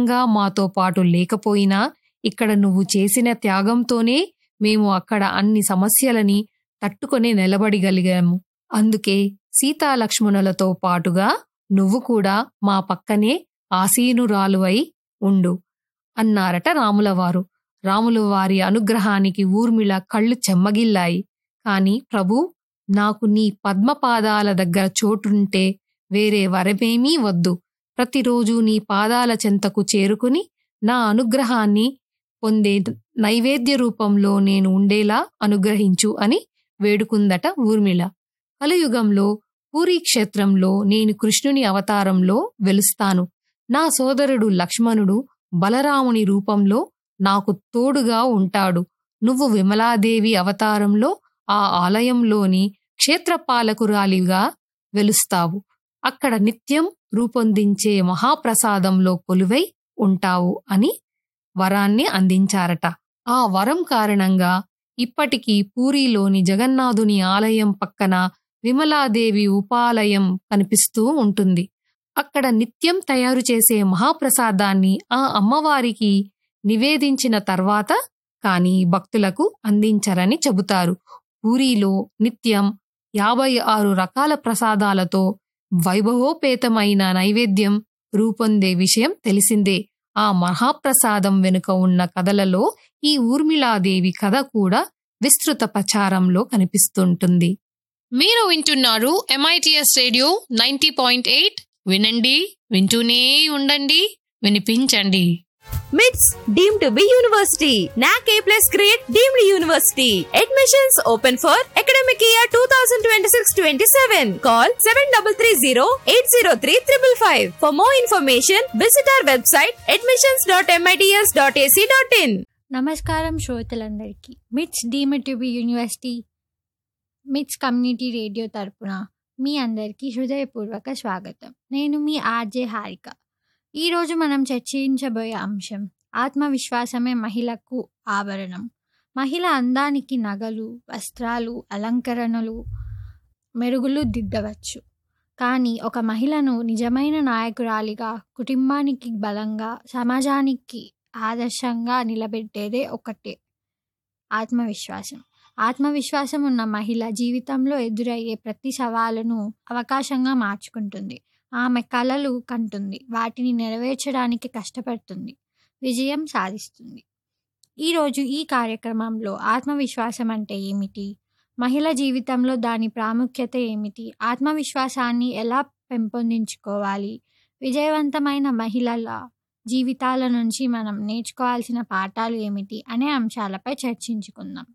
నిజంగా మాతో పాటు లేకపోయినా ఇక్కడ నువ్వు చేసిన త్యాగంతోనే మేము అక్కడ అన్ని సమస్యలని తట్టుకొని నిలబడిగలిగాము అందుకే సీతాలక్ష్మణులతో పాటుగా నువ్వు కూడా మా పక్కనే ఆసీనురాలువై ఉండు అన్నారట రాములవారు రాముల వారి అనుగ్రహానికి ఊర్మిళ కళ్ళు చెమ్మగిల్లాయి కాని ప్రభు నాకు నీ పద్మపాదాల దగ్గర చోటుంటే వేరే వరమేమీ వద్దు ప్రతిరోజు నీ పాదాల చెంతకు చేరుకుని నా అనుగ్రహాన్ని పొందే నైవేద్య రూపంలో నేను ఉండేలా అనుగ్రహించు అని వేడుకుందట ఊర్మిళ కలియుగంలో పూరీ క్షేత్రంలో నేను కృష్ణుని అవతారంలో వెలుస్తాను నా సోదరుడు లక్ష్మణుడు బలరాముని రూపంలో నాకు తోడుగా ఉంటాడు నువ్వు విమలాదేవి అవతారంలో ఆ ఆలయంలోని క్షేత్రపాలకురాలిగా వెలుస్తావు అక్కడ నిత్యం రూపొందించే మహాప్రసాదంలో కొలువై ఉంటావు అని వరాన్ని అందించారట ఆ వరం కారణంగా ఇప్పటికీ పూరిలోని జగన్నాథుని ఆలయం పక్కన విమలాదేవి ఉపాలయం కనిపిస్తూ ఉంటుంది అక్కడ నిత్యం తయారు చేసే మహాప్రసాదాన్ని ఆ అమ్మవారికి నివేదించిన తర్వాత కాని భక్తులకు అందించరని చెబుతారు పూరిలో నిత్యం యాభై ఆరు రకాల ప్రసాదాలతో వైభవోపేతమైన నైవేద్యం రూపొందే విషయం తెలిసిందే ఆ మహాప్రసాదం వెనుక ఉన్న కథలలో ఈ ఊర్మిళాదేవి కథ కూడా విస్తృత ప్రచారంలో కనిపిస్తుంటుంది మీరు వింటున్నారు MITS radio ninety point eight వినండి వింటూనే ఉండండి వినిపించండి మిట్స్ deem to be university NAAC A plus grade deemed university admissions open for academic year two thousand twenty six twenty seven call seven double three zero eight zero three triple five for more information visit our website admissions dot MITS dot AC dot in నమస్కారం శ్రోతలందరికీ MITS deemed to be university MITS community radio తరపున మీ అందరికీ హృదయపూర్వక స్వాగతం నేను మీ RJ Harika ఈరోజు మనం చర్చించబోయే అంశం ఆత్మవిశ్వాసమే మహిళకు ఆభరణం మహిళ అందానికి నగలు వస్త్రాలు అలంకరణలు మెరుగులు దిద్దవచ్చు కానీ ఒక మహిళను నిజమైన నాయకురాలిగా కుటుంబానికి బలంగా సమాజానికి ఆదర్శంగా నిలబెట్టేదే ఒకటే ఆత్మవిశ్వాసం ఆత్మవిశ్వాసం ఉన్న మహిళ జీవితంలో ఎదురయ్యే ప్రతి సవాలును అవకాశంగా మార్చుకుంటుంది ఆమె కలలు కంటుంది వాటిని నెరవేర్చడానికి కష్టపడుతుంది విజయం సాధిస్తుంది ఈరోజు ఈ కార్యక్రమంలో ఆత్మవిశ్వాసం అంటే ఏమిటి మహిళ జీవితంలో దాని ప్రాముఖ్యత ఏమిటి ఆత్మవిశ్వాసాన్ని ఎలా పెంపొందించుకోవాలి విజయవంతమైన మహిళల జీవితాల నుంచి మనం నేర్చుకోవాల్సిన పాఠాలు ఏమిటి అనే అంశాలపై చర్చించుకుందాం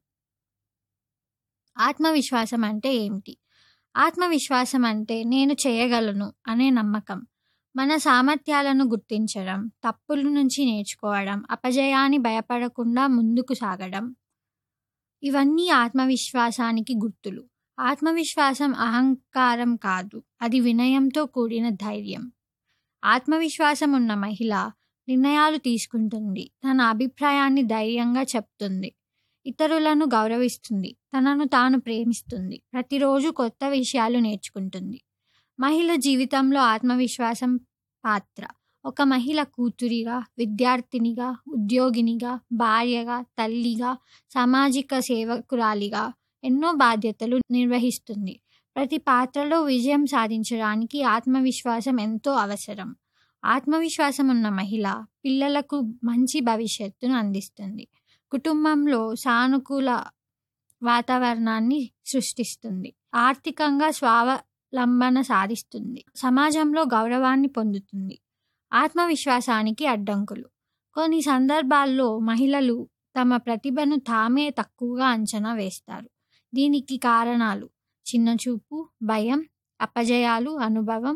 ఆత్మవిశ్వాసం అంటే ఏమిటి ఆత్మవిశ్వాసం అంటే నేను చేయగలను అనే నమ్మకం మన సామర్థ్యాలను గుర్తించడం తప్పుల నుంచి నేర్చుకోవడం అపజయాన్ని భయపడకుండా ముందుకు సాగడం ఇవన్నీ ఆత్మవిశ్వాసానికి గుర్తులు ఆత్మవిశ్వాసం అహంకారం కాదు అది వినయంతో కూడిన ధైర్యం ఆత్మవిశ్వాసం ఉన్న మహిళ నిర్ణయాలు తీసుకుంటుంది తన అభిప్రాయాన్ని ధైర్యంగా చెప్తుంది ఇతరులను గౌరవిస్తుంది తనను తాను ప్రేమిస్తుంది ప్రతిరోజు కొత్త విషయాలు నేర్చుకుంటుంది మహిళ జీవితంలో ఆత్మవిశ్వాసం పాత్ర ఒక మహిళ కూతురిగా విద్యార్థినిగా ఉద్యోగినిగా భార్యగా తల్లిగా సామాజిక సేవకురాలిగా ఎన్నో బాధ్యతలు నిర్వహిస్తుంది ప్రతి పాత్రలో విజయం సాధించడానికి ఆత్మవిశ్వాసం ఎంతో అవసరం ఆత్మవిశ్వాసం ఉన్న మహిళ పిల్లలకు మంచి భవిష్యత్తును అందిస్తుంది కుటుంబంలో సానుకూల వాతావరణాన్ని సృష్టిస్తుంది ఆర్థికంగా స్వావలంబన సాధిస్తుంది సమాజంలో గౌరవాన్ని పొందుతుంది ఆత్మవిశ్వాసానికి అడ్డంకులు కొన్ని సందర్భాల్లో మహిళలు తమ ప్రతిభను తామే తక్కువగా అంచనా వేస్తారు దీనికి కారణాలు చిన్నచూపు భయం అపజయాలు అనుభవం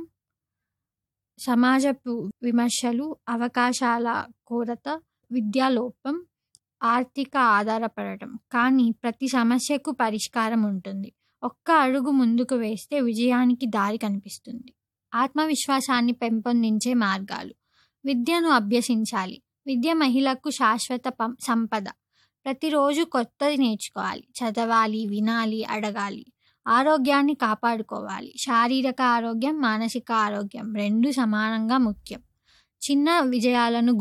సమాజపు విమర్శలు అవకాశాల కొరత విద్యాలోపం ఆర్థిక ఆధారపడటం కానీ ప్రతి సమస్యకు పరిష్కారం ఉంటుంది ఒక్క అడుగు ముందుకు వేస్తే విజయానికి దారి కనిపిస్తుంది ఆత్మవిశ్వాసాన్ని పెంపొందించే మార్గాలు విద్యను అభ్యసించాలి విద్య మహిళకు శాశ్వత పం- సంపద ప్రతిరోజు కొత్తది నేర్చుకోవాలి చదవాలి వినాలి అడగాలి ఆరోగ్యాన్ని కాపాడుకోవాలి శారీరక ఆరోగ్యం మానసిక ఆరోగ్యం రెండు సమానంగా ముఖ్యం చిన్న విజయాలను